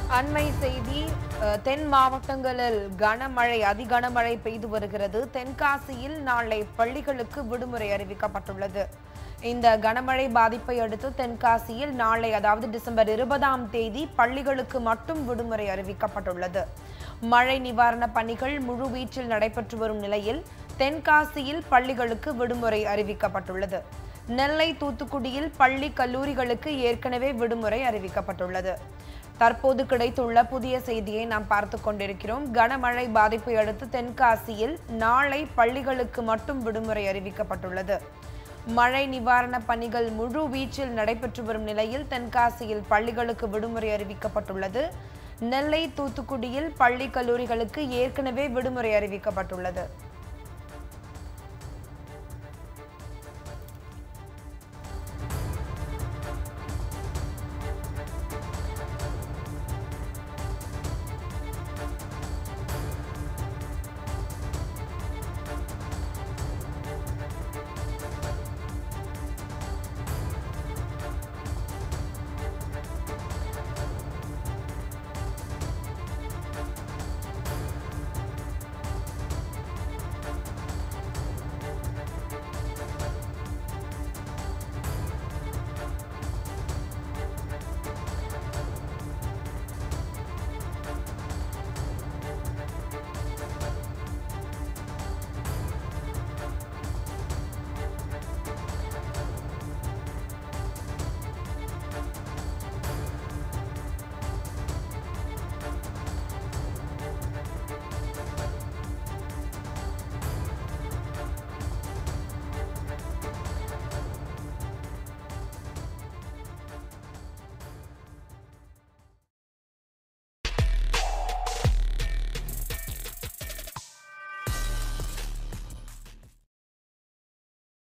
அண்மை செய்தி அஹ், தென் மாவட்டங்களில் கனமழை அதிகனமழை பெய்து வருகிறது தென்காசியில் நாளை பள்ளிகளுக்கு விடுமுறை அறிவிக்கப்பட்டுள்ளது இந்த கனமழை பாதிப்பை அடுத்து தென்காசியில் நாளை அதாவது டிசம்பர் இருபதாம் தேதி பள்ளிகளுக்கு மட்டும் விடுமுறை அறிவிக்கப்பட்டுள்ளது மழை நிவாரண பணிகள் முழுவீச்சில் நடைபெற்று வரும் நிலையில் தென்காசியில் பள்ளிகளுக்கு விடுமுறை அறிவிக்கப்பட்டுள்ளது நெல்லை தூத்துக்குடியில் பள்ளி கல்லூரிகளுக்கு ஏற்கனவே விடுமுறை அறிவிக்கப்பட்டுள்ளது தற்போது கிடைத்துள்ள புதிய செய்தியை நாம் பார்த்து கொண்டிருக்கிறோம் கனமழை பாதிப்பை அடுத்து தென்காசியில் நாளை பள்ளிகளுக்கு மட்டும் விடுமுறை அறிவிக்கப்பட்டுள்ளது மழை நிவாரண பணிகள் முழு வீச்சில் நடைபெற்று வரும் நிலையில் தென்காசியில் பள்ளிகளுக்கு விடுமுறை அறிவிக்கப்பட்டுள்ளது நெல்லை தூத்துக்குடியில் பள்ளி கல்லூரிகளுக்கு ஏற்கனவே விடுமுறை அறிவிக்கப்பட்டுள்ளது